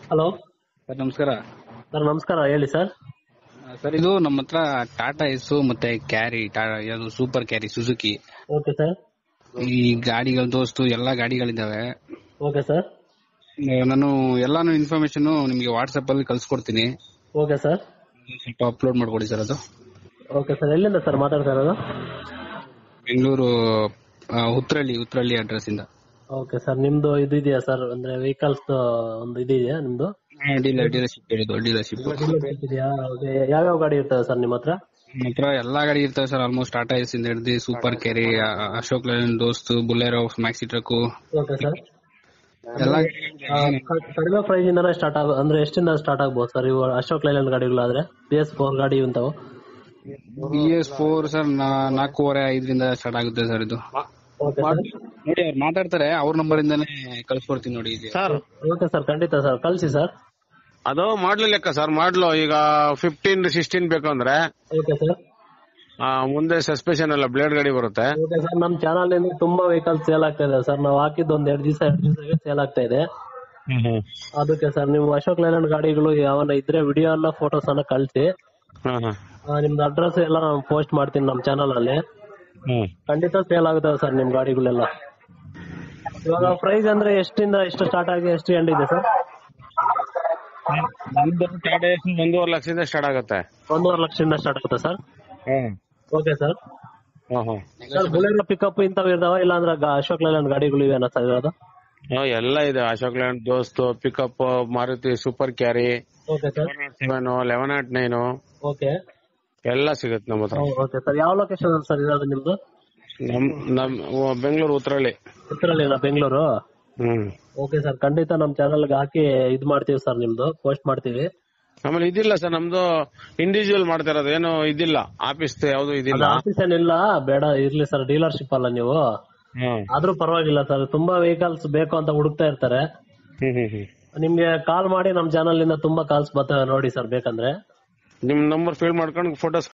hello sir ನಮಸ್ಕಾರ sir ನಮಸ್ಕಾರ ಹೇಳಿ ಸರ್ ಸರ್ ಇದು ನಮ್ಮ ಹತ್ರ ಟಾಟಾ ಎಸ್ ಮತ್ತೆ ಕ್ಯಾರಿ ಯಾವುದು super carry Suzuki okay sir ಈ ಗಾಡಿಗಳ ದೋಸ್ತು ಎಲ್ಲಾ ಗಾಡಿಗಳಿದಾವೆ ಓಕೆ ಸರ್ ಆ, ನಾನು ಎಲ್ಲಾನು ಇನ್ಫಾರ್ಮೇಶನ್ ನಿಮಗೆ ವಾಟ್ಸ್ಆಪ್ ಅಲ್ಲಿ ಕಳ್ಸಿಕೊಡ್ತೀನಿ ಓಕೆ ಸರ್ ಸ್ವಲ್ಪ ಅಪ್ಲೋಡ್ ಮಾಡ್ಕೊಡಿ ಸರ್ ಅದು ಓಕೆ ಸರ್ ಎಲ್ಲಿಂದ ಸರ್ ಮಾತಾಡ್ತಾ ಇರೋದು ಬೆಂಗಳೂರು ಆ, ಉತ್ರಳ್ಳಿ ಉತ್ರಳ್ಳಿ ಅಡ್ರೆಸ್ ಇಂದ ಓಕೆ ಸರ್ ನಿಮ್ದು ಇದು ಇದೆಯಾ ಸರ್ ಅಂದ್ರೆ ವೆಹಿಕಲ್ಸ್ ಒಂದು ಇದು ಇದೆಯಾ ನಿಮ್ದು ಡೀಲರ್ ಡೀಲರ್ಶಿಪ್ ಹೇಳಿದ್ದು ಡೀಲರ್ಶಿಪ್ ಇದೆಯಾ ಓಕೆ ಯಾವ್ಯಾವ ಗಾಡಿ ಇರ್ತವೆ ಸರ್ ನಿಮ್ಮ ಹತ್ರ ನಮ್ಮ ಹತ್ರ ಎಲ್ಲಾ ಗಾಡಿ ಇರ್ತವೆ ಸರ್ ಆಲ್ಮೋಸ್ಟ್ ಟಾಟಾ ಎಸ್ ಇಂದ ಹಿಡಿದು ಸೂಪರ್ ಕ್ಯಾರಿ ಆ, Ashok Leyland Dost Bolero maxi truck okay sir ಎಲ್ಲಾ ಕಡಿಮೆ ಪ್ರೈಸ್ ಇಂದಾನೆ ಸ್ಟಾರ್ಟ್ ಆಗ ಅಂದ್ರೆ ಎಷ್ಟಿಂದ ಸ್ಟಾರ್ಟ್ ಆಗ್ಬೋದು ಸರ್ ಇವು ಅಶೋಕ್ ಲೈಲ್ಯಾಂಡ್ ಗಾಡಿಗಳಾದ್ರೆ ಬಿ ಎಸ್ ಫೋರ್ ಗಾಡಿ ಇಂತಾವು ಬಿ ಎಸ್ ಫೋರ್ ಸರ್ ನಾಲ್ಕೂವರೆ ಐದರಿಂದ ಸ್ಟಾರ್ಟ್ ಆಗುತ್ತೆ ಸರ್ ಇದು ಓಕೆ ಸರ್ ನೋಡಿ ಅವ್ರು ಮಾತಾಡ್ತಾರೆ ಅವ್ರ ನಂಬರ್ ಇಂದಾನೆ ಕಳ್ಸ್ಕೊಡ್ತೀನಿ ನೋಡಿ ಇದು ಸರ್ ಓಕೆ ಸರ್ ಖಂಡಿತ ಸರ್ ಕಳಿಸಿ ಸರ್ ಅದು ಮಾಡ್ಲು ಲೆಕ್ಕ ಸರ್ ಮಾಡ್ಲು ಈಗ ಫಿಫ್ಟೀನ್ ಸಿಕ್ಸ್ಟೀನ್ ಬೇಕು ಅಂದ್ರೆ ಓಕೆ ಸರ್ ಆ, ಮುಂದೆ ಸಸ್ಪೆಷನ್ ಎಲ್ಲ ಬ್ಲೇಡ್ ಗಾಡಿ ಬರುತ್ತೆ ಓಕೆ ಸರ್ ನಮ್ಮ ಚಾನಲ್ ಇಂದ ತುಂಬಾ ವೆಹಿಕಲ್ ಸೇಲ್ ಆಗ್ತಾ ಇದೆ ಸರ್ ನಾವು ಹಾಕಿದ್ದು ಒಂದ್ ಎರಡು ದಿವಸ ಎರಡು ದಿವಸ ಸೇಲ್ ಆಗ್ತಾ ಇದೆ ಅದಕ್ಕೆ ಸರ್ ನೀವು ಅಶೋಕ್ ಲೈಲ್ಯಾಂಡ್ ಗಾಡಿಗಳು ಯಾವನ್ನ ಇದ್ರೆ ವಿಡಿಯೋ ಎಲ್ಲ ಫೋಟೋಸ್ ಅನ್ನ ಕಳಿಸಿ ಹ್ಮ್ ಹ್ಮ್ ನಿಮ್ದು ಅಡ್ರೆಸ್ ಎಲ್ಲ ನಾನು ಪೋಸ್ಟ್ ಮಾಡ್ತೀನಿ ನಮ್ಮ ಚಾನಲ್ ಅಲ್ಲಿ ಹ್ಮ್ ಖಂಡಿತ ಸೇಲ್ ಆಗುತ್ತವೆ ಸರ್ ನಿಮ್ ಗಾಡಿಗಳೆಲ್ಲ ಇವಾಗ ಪ್ರೈಸ್ ಅಂದ್ರೆ ಎಷ್ಟಿಂದ ಎಷ್ಟು ಸ್ಟಾರ್ಟ್ ಆಗಿ ಎಷ್ಟು ಎಂಡ್ ಇದೆ ಸರ್ ನಮ್ದು ಟಾಟಾ ಎಸ್ ಒಂದೂವರೆ ಲಕ್ಷದಿಂದ ಸ್ಟಾರ್ಟ್ ಆಗುತ್ತೆ ಒಂದೂವರೆ ಲಕ್ಷದಿಂದ ಸ್ಟಾರ್ಟ್ ಆಗುತ್ತೆ sir hmm okay sir hmm hmm sir Bolero pickup ಇಂಥವು ಇರ್ತಾವ ಇಲ್ಲ ಅಂದ್ರೆ ಗಾ- ಅಶೋಕ್ ಲೈಲ್ಯಾಂಡ್ ಗಾಡಿಗಳು ಇವೇನ ಸರ್ ಇರೋದು ಹ್ಮ್, ಎಲ್ಲ ಇದೆ Ashok Leyland Dost pickup Maruti super carry okay sir seven eleven not nine okay ಎಲ್ಲ ಸಿಗುತ್ತೆ ನಮ್ಮ ಹತ್ರ ಓಕೆ ಸರ್ ಯಾವ ಲೊಕೇಶನ್ ಸರ್ ಇರೋದು ನಿಮ್ದು ನಮ್ ನಮ್ ಬೆಂಗಳೂರು ಉತ್ತರಳ್ಳಿ ಉತ್ತರಲ್ಲಿನ ಬೆಂಗಳೂರು ಹ್ಮ್ ಓಕೆ ಸರ್ ಖಂಡಿತ ನಮ್ ಚಾನಲ್ಗೆ ಹಾಕಿ ಇದ್ ಮಾಡ್ತೀವಿ ಸರ್ ನಿಮ್ದು ಪೋಸ್ಟ್ ಮಾಡ್ತೀವಿ ಆಮೇಲೆ ಇದಿಲ್ಲ ಸರ್ ನಮ್ದು ಇಂಡಿವಿಜುವಲ್ ಮಾಡ್ತಾ ಇರೋದು ಏನು ಇದಿಲ್ಲ ಆಫೀಸ್ ಯಾವ್ದು ಇದಿಲ್ಲ ಆಫೀಸ್ ಏನಿಲ್ಲ ಬೇಡ ಇರ್ಲಿ ಸರ್ ಡೀಲರ್ಶಿಪ್ ಅಲ್ಲ ನೀವು ಹ್ಮ್ ಆದ್ರೂ ಪರವಾಗಿಲ್ಲ ಸರ್ ತುಂಬಾ ವೆಹಿಕಲ್ಸ್ ಬೇಕು ಅಂತ ಹುಡುಕ್ತಾ ಇರ್ತಾರೆ ಹ್ಮ್ ಹ್ಮ್ ಹ್ಮ್ ನಿಮ್ಗೆ ಕಾಲ್ ಮಾಡಿ ನಮ್ ಚಾನಲ್ ಇಂದ ತುಂಬಾ ಕಾಲ್ಸ್ ಬರ್ತವೆ ನೋಡಿ ಸರ್ ಬೇಕಂದ್ರೆ ನಿಮ್ ನಂಬರ್ ಫೀಲ್ ಮಾಡ್ಕೊಂಡು ಫೋಟೋಸ್